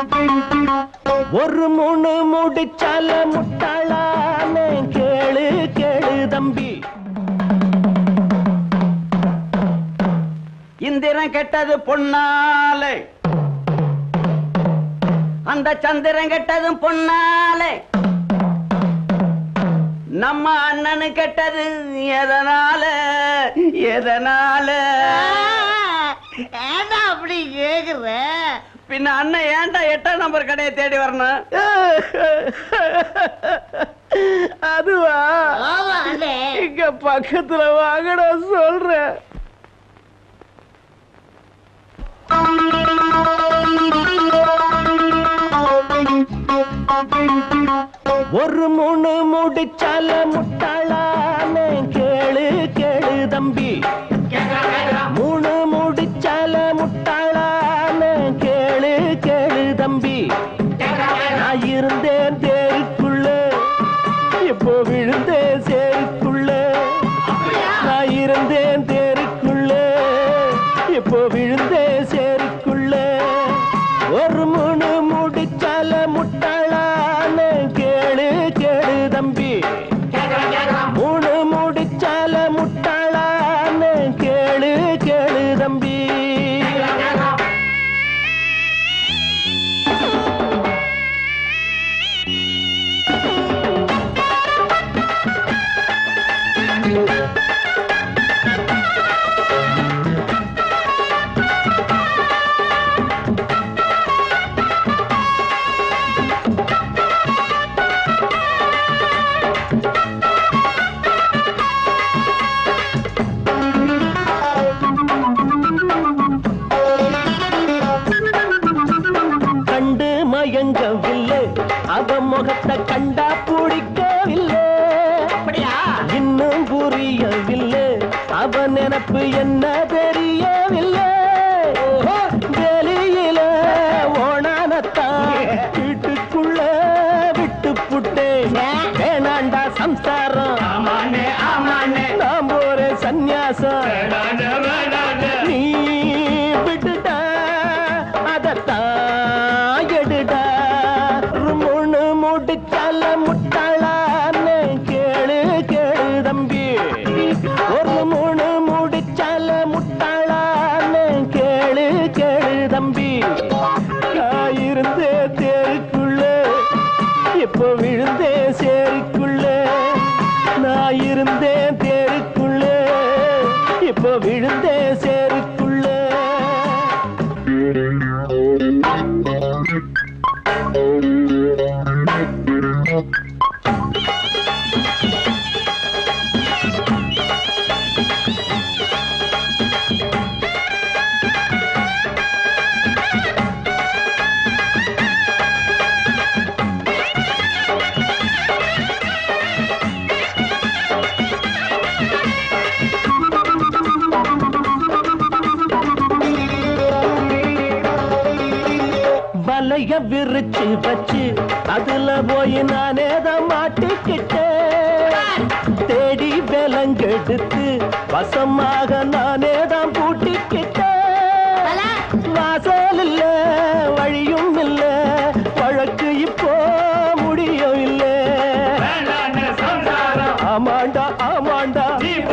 ஒரு மூணு முடிச்சால முட்டாளான கேளு கேளு தம்பி இந்திரன் கெட்டது பொன்னாலே அந்த சந்திரன் கெட்டதும் பொன்னாலே நம்ம அண்ணனு கெட்டது எதனால எதனால ஏன்டா அப்படி கேக்குற பின்ன அண்ணன் ஏன்டா எட்டாம் நம்பர் கடையை தேடி வரணும் அதுவா ஆமா அண்ணே இங்க பக்கத்துல வாங்கடா சொல்றேன் ஒரு மூணு முடிச்சால முட்டாளான கேளு கேளு தம்பி மூணு முடிச்சால முட்டாளான கேளு கேளு தம்பி நான் இருந்தேன் தேருக்குள்ள இப்போ விழுந்தேன் சேருக்குள்ள நான் இருந்தேன் தேருக்குள்ள இப்போ விழுந்தேன் சேருக்குள்ள ஒரு மூணு முடிச்சால முட்டாளான கேளு கேளு தம்பி மூணு முடிச்சால முட்டாளான கேளு கேளு தம்பி கண்டு மயங்கவில்லை அவ முகத்தை கண்டா பிடிக்கவில்லை அப்படியா இன்னும் புரியவில்லை அவ நினப்பு என்ன தெரியவில்லை வெளியில ஓணானத்தான் வீட்டுக்குள்ள விட்டு புட்டேன் வேணாண்டா சம்சாரம் நான் போறேன் சந்நியாசம் நீ விட்டுடா அதத்தான் எடுடா மூணு முடிச்சால முட்டாளான்னு கேளு கேளு தம்பி ஒரு மூணு முடிச்சால முட்டாளான்னு கேளு கேளு தம்பி நான் இருந்தே தேருக்குள்ள இப்போ விழுந்தே சேருக்குள்ள நான் இருந்தேன் தேருக்குள்ள இப்போ விழுந்தே சேருக்குள்ள வலைய விரிச்சு வச்சு அதுல போய் நானே தான் மாட்டிக்கிட்டேன் தேடி விலங்கெடுத்து வசமாக நானே தான் பூட்டிக்கிட்டேன் வாசல் இல்ல வழியும் இல்ல வழக்கு இப்போ முடியும் இல்ல ஆமாண்டா ஆமாண்டா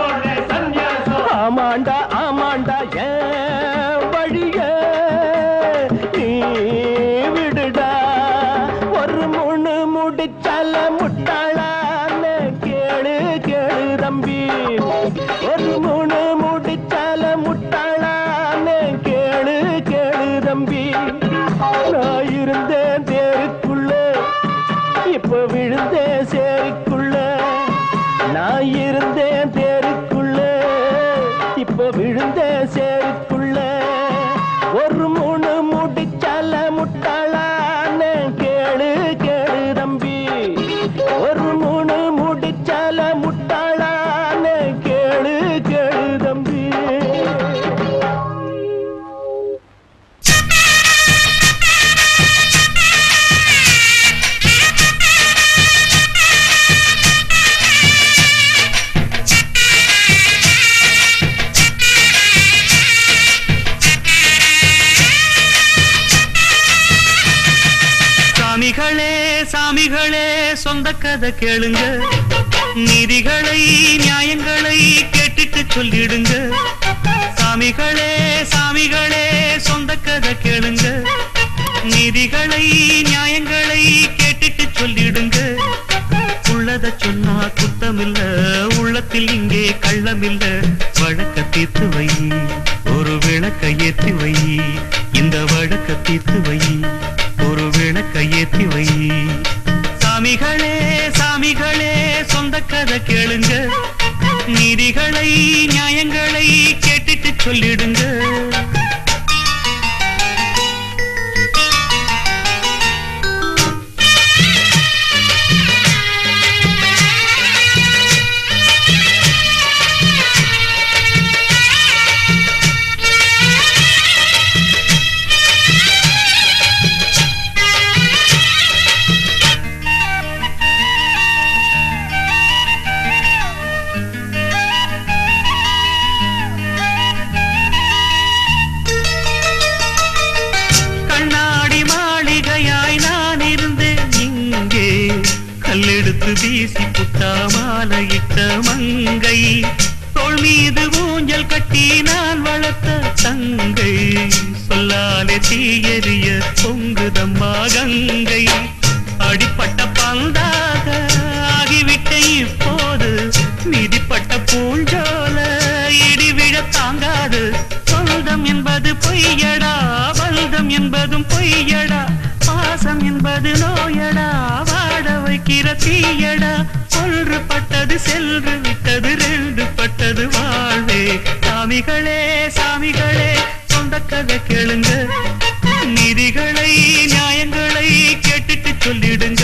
ஆமாண்டா ஆமாண்டா ஏன் வழிய நீ விடுடா ஒரு முணு முடிச்சால முட்டாளான கேளு கேளு தம்பி ஒரு முணு முடிச்சால முட்டாளான கேளு கேளு தம்பி நான் இருந்தேன் தேருக்குள்ள இப்ப விழுந்தேன் சேருக்குள்ள நான் இருந்தேன் தேருக்குள்ள இப்ப விழுந்தேன் சேருக்குள்ள ஒரு மூணு முடிச்சால முட்டாளான கேளு கேளு தம்பி ஒரு மூணு முடிச்சால முட்டாளான கேளு கேளு தம்பி சாமிகளே சொந்த கதை கேளுங்க நீதிகளை நியாயங்களை கேட்டுட்டு சொல்லிடுங்க சாமிகளே சாமிகளே சொந்த கதை கேளுங்க நீதிகளை நியாயங்களை கேட்டுட்டு சொல்லிடுங்க உள்ளத சொன்னா குத்தமில்ல உள்ளத்தில் இங்கே கள்ளமில்ல வழக்க தீர்த்து வை ஒரு விளக்க ஏத்தி வை இந்த வழக்க தீர்த்து வை ஒரு விளக்க ஏத்தி வை சாமிகளே சாமிகளே சொந்த கதை கேளுங்க நீதிகளை நியாயங்களை கேட்டுட்டு சொல்லிடுங்க கண்ணாடி மாளிகையாய் நான் இருந்தேன் இங்கே கல்லெடுத்து வீசி புட்டா மாலையிட்ட மங்கை தோள் மீது ஊஞ்சல் கட்டி நான் வளர்த்த தங்கை சொல்லாலே தீயெறிய பொங்குதம்மா கங்கை அடிப்பட்ட பந்தாக ஆகிவிட்ட இப்போது மிதிப்பட்ட பூஞ்சோல இடி விழ தாங்காது சொந்தம் என்பது பொய்யடா பல்தம் என்பதும் பொய்யடா பாசம் என்பது நோயடா வாட வைக்கிற தீயடா ஒன்று பட்டது சென்று விட்டது ரெண்டு பட்டது வாழ்வே சாமிகளே சாமிகளே சொந்த கதை கேளுங்க நீதிகளை நியாயங்களை கேட்டுட்டு சொல்லிடுங்க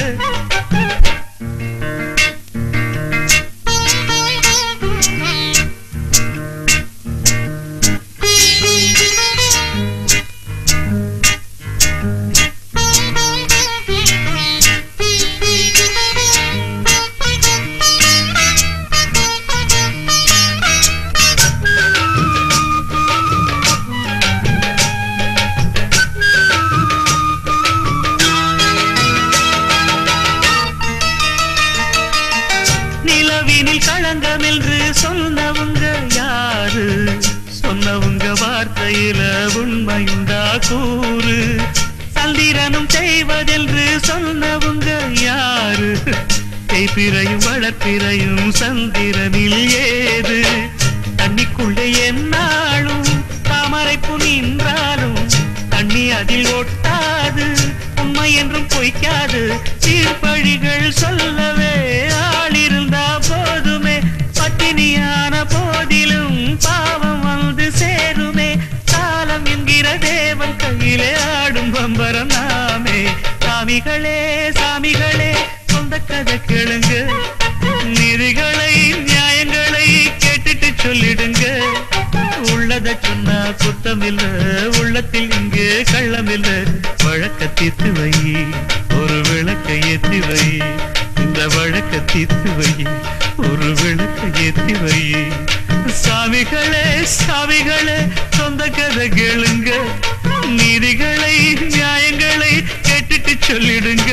நிலவினில் களங்கம் என்று சொன்னவங்க யாரு சொன்னவங்க வார்த்தையில உண்மையுண்டா கூறு சந்திரனும் செய்வதென்று சொன்னவங்க யாரு தேய்பிரையும் வளர்ப்பிரையும் சந்திரனில் ஏது தண்ணிக்குள்ளே என்னாலும் தாமரை நின்றாலும் தண்ணி அதில் ஒட்டாது உண்மை என்றும் பொய்க்காது சீர்பழிகள் சொல்லவே ஆள் இருந்தா போதுமே பட்டினியான போதிலும் பாவம் வந்து சேருமே காலம் என்கிற தேவன் கையிலே ஆடும் பம்பரம் நாமே சாமிகளே சாமிகளே சொந்த கதை கேளுங்க நிதிகளை நியாயங்களை கேட்டுட்டு சொல்லிடுங்க உள்ளத சொன்னா குத்தமில்ல உள்ளத்தில் இங்கு கள்ளமில்ல வழக்க தீர்த்து வை ஒரு விளக்க ஏத்தி வை இந்த வழக்க தீர்த்து வை ஒரு விளக்க ஏத்தி வை சாமிகளே சாமிகளே சொந்த கதை கேளுங்க நீதிகளை நியாயங்களை கேட்டுட்டு சொல்லிடுங்க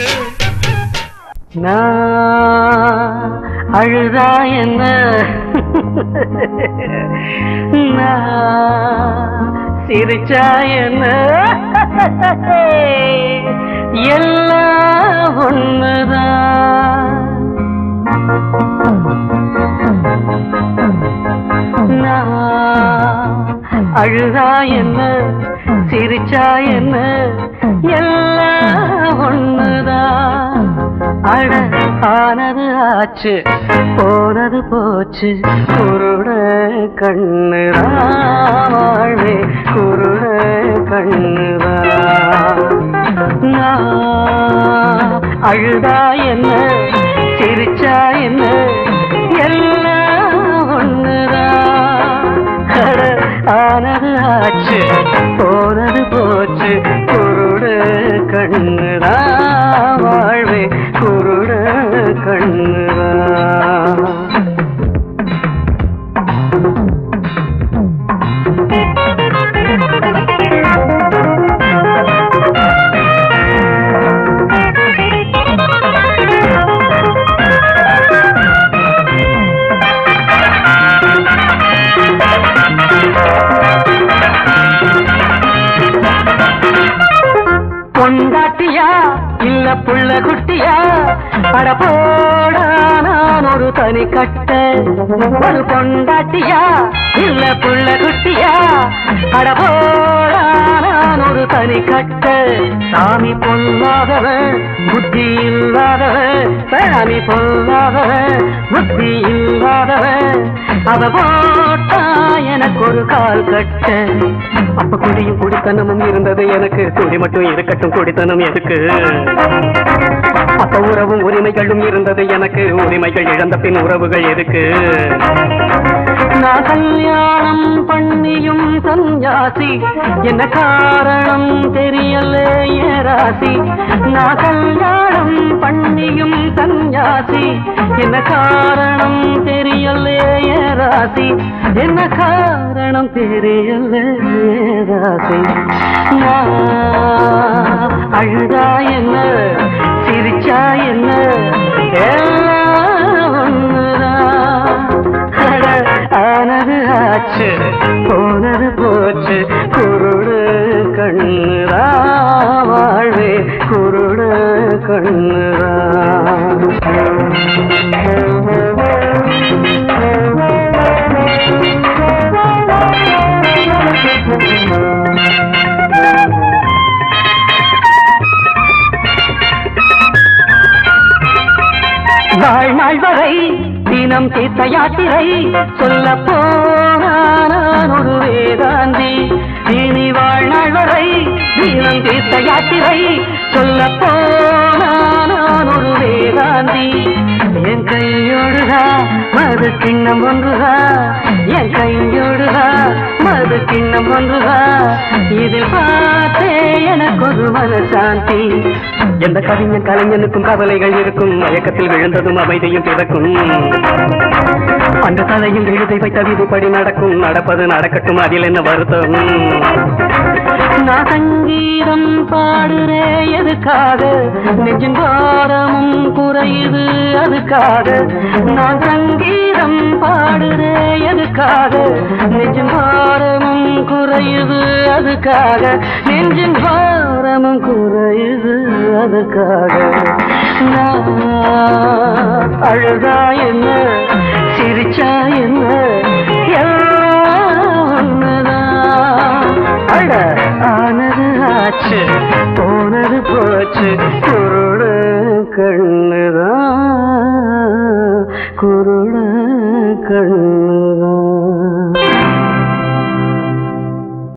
நான் அழுதா என்ன நான் சிரிச்சா என்ன எல்லாம் ஒண்ணுதான் நான் அழுதா என்ன சிரிச்சா என்ன எல்லாம் ஒண்ணுதான் அட ஆனது ஆச்சு போனது போச்சு குருட கண்ணுதான் வாழ்வே குருட கண்ணுதான் நான் அழுதா என்ன சிரிச்சா என்ன எல்லாம் ஒண்ணுதான் அட ஆனது ஆச்சு போனது போச்சு குருட கண்ணுதான் வாழ்வே குருட கண்ணுதான் புள்ள குட்டியா அட போடா நான் ஒரு தனி கட்ட ஒரு பொண்டாட்டியா இல்ல புள்ள குட்டியா அட போடா நான் ஒரு தனி கட்ட சாமி பொல்லாதவன் புத்தி இல்லாதவன் சாமி பொல்லாதவன் புத்தி இல்லாதவன் அவ போட்டா எனக்கு ஒரு கால் கட்ட அப்ப குடியும் குடித்தனமும் இருந்தது எனக்கு குடி மட்டும் இருக்கட்டும் குடித்தனம் எதுக்கு அப்ப உறவும் உரிமைகளும் இருந்தது எனக்கு உரிமைகள் இழந்த பின் உறவுகள் எதுக்கு நான் கல்யாணம் பண்ணியும் சன்யாசி என்ன காரணம் தெரியல ஏராசி நான் கல்யாணம் பண்ணியும் சன்யாசி என்ன காரணம் தெரியல ஏராசி என்ன காரணம் தெரியல ஏராசி நான் அழுதா என்ன சிரிச்சா என்ன எல்லாம் ஒண்ணுதான் அட, ஆனது ஆச்சு போனது போச்சு குருடு கண்ணுரா வாழ்வே குருடு கண்ணுரா வாழ்நாள் வரை தினம் தீர்த்த யாத்திரை சொல்ல போனான் ஒரு வேதாந்தி இனி வாழ்நாள் வரை தினம் தீர்த்த யாத்திரை சொல்ல போனான் ஒரு வேதாந்தி என் கையோடுதா மது கிண்ணம் ஒன்றுதா என் கையோடுதா மது கிண்ணம் ஒன்றுதா இதில் பார்த்தே எனக்கு ஒரு மனசாந்தி எந்த கவிஞன் கலைஞனுக்கும் கவலைகள் இருக்கும் மயக்கத்தில் விழுந்ததும் அமைதியும் பிறக்கும் அந்த தலையும் எழுதை வைத்த விதிப்படி நடக்கும் நடப்பது நடக்கட்டும் அதில் என்ன வருத்தம் நான் சங்கீதம் பாடுறே எதுக்காக நெஞ்சின் பாரமும் குறையுது அதுக்காக நான் சங்கீதம் பாடுறே எதுக்காக நெஞ்சின் பாரமும் குறையுது அதுக்காக நெஞ்சின் பாரமும் குறையுது அதுக்காக நான் அழுதா என்ன சிரிச்சா என்ன எல்லாம் ஒண்ணுதான். அட ஆனது ஆச்சு போனது போச்சு குருடு கண்ணுதான் குருடு கண்ணுதான்